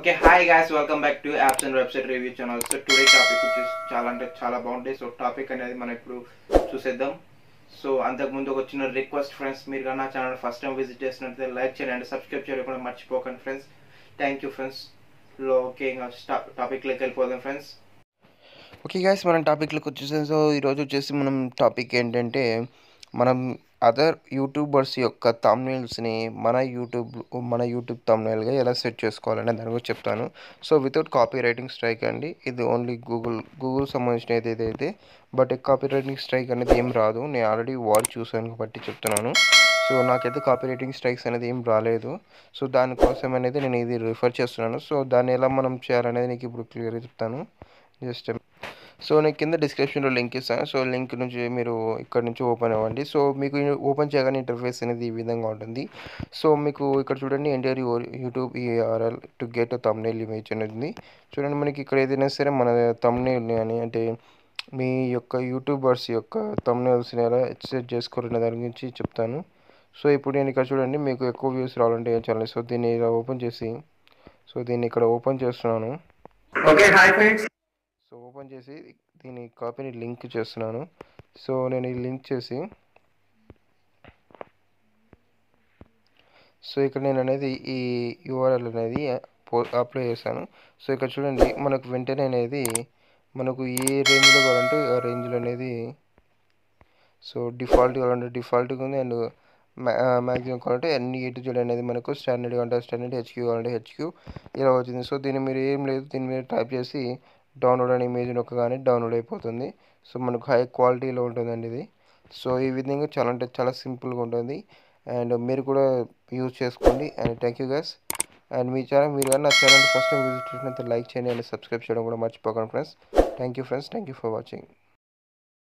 okay hi guys welcome back to apps and website review channel so today topic వచ్చేసి చాలా అంటే చాలా బాగుంటాయి సో టాపిక్ అనేది మనం ఇప్పుడు చూసేద్దాం సో అంతకుముందు ఒక చిన్న రిక్వెస్ట్ ఫ్రెండ్స్ మీరు కానీ నా ఛానల్ ఫస్ట్ టైం విజిట్ చేసినట్లయితే లైక్ చేయండి అండ్ సబ్స్క్రైబ్ చేయకుండా మర్చిపోకండి ఫ్రెండ్స్ థ్యాంక్ యూ ఫ్రెండ్స్ లో ఓకే ఇంకా టాపిక్లోకి వెళ్ళిపోదాం ఫ్రెండ్స్ ఓకే గాయస్ మనం టాపిక్లోకి వచ్చేసాం సో ఈరోజు వచ్చేసి మనం టాపిక్ ఏంటంటే మనం అదర్ యూట్యూబర్స్ యొక్క తమ్నేల్స్ని మన యూట్యూబ్ మన యూట్యూబ్ తమ్నేల్గా ఎలా సెట్ చేసుకోవాలనే దాని గురించి చెప్తాను so without copy writing strike అండి ఇది ఓన్లీ గూగుల్ గూగుల్ సంబంధించిన ఏదైతే బట్ కాపీ రైటింగ్ స్ట్రైక్ అనేది ఏం రాదు నేను ఆల్రెడీ వాల్ చూసాను కాబట్టి చెప్తున్నాను సో నాకైతే కాపీ రైటింగ్ స్ట్రైక్స్ అనేది ఏం రాలేదు సో దానికోసం అనేది నేను ఇది రిఫర్ చేస్తున్నాను సో దాన్ని ఎలా మనం చేయాలనేది నీకు ఇప్పుడు క్లియర్గా చెప్తాను జస్ట్ సో నేను కింద డిస్క్రిప్షన్లో లింక్ ఇస్తాను సో లింక్ నుంచి మీరు ఇక్కడ నుంచి ఓపెన్ అవ్వండి సో మీకు ఓపెన్ చేయగానే ఇంటర్ఫేస్ అనేది ఈ విధంగా ఉంటుంది సో మీకు ఇక్కడ చూడండి enter YouTube URL to get thumbnail image అనేది చూడండి మనకి ఇక్కడ ఏదైనా సరే మన తమ్నేల్ అని అంటే మీ యొక్క యూట్యూబర్స్ యొక్క తమ్నేల్స్ని ఎలా సెట్ చేసుకోవాలనే దాని గురించి చెప్తాను సో ఇప్పుడు నేను ఇక్కడ చూడండి మీకు ఎక్కువ వ్యూస్ రావాలంటే ఏం చేయాలి సో దీన్ని ఇలా ఓపెన్ చేసి సో దీన్ని ఇక్కడ ఓపెన్ చేస్తున్నాను okay hi friends so open చేసి దీని కాపీని లింక్ చేస్తున్నాను సో నేను ఈ లింక్ చేసి సో ఇక్కడ నేను అనేది ఈ యూఆర్ఎల్ అనేది పో అప్లై చేశాను సో ఇక్కడ చూడండి మనకు వెంటనే అనేది మనకు ఏ రేంజ్లో కావాలంటే ఆ రేంజ్లో అనేది సో డిఫాల్ట్ కావాలంటే డిఫాల్ట్గా ఉంది అండ్ మ్యాక్సిమం కావాలంటే అన్ని ఏ టు జెడ్ అనేది మనకు స్టాండర్డ్ కావాలంటే స్టాండర్డ్ హెచ్క్యూ కావాలంటే హెచ్క్యూ ఇలా వచ్చింది సో దీన్ని మీరు ఏం లేదు దీని మీద టైప్ చేసి డౌన్లోడ్ అనే ఇమేజ్ నొక్కగానే డౌన్లోడ్ అయిపోతుంది సో మనకు హై క్వాలిటీలో ఉంటుందండి ఇది సో ఈ విధంగా చాలా అంటే చాలా సింపుల్గా ఉంటుంది అండ్ మీరు కూడా యూజ్ చేసుకోండి and thank you guys and మీ ఛానల్ మీరు కానీ నా ఛానల్ ఫస్ట్ టైం విజిట్ చేసినట్లయితే లైక్ చేయండి అండ్ సబ్స్క్రైబ్ చేయడం కూడా మర్చిపోకండి friends thank you friends thank you for watching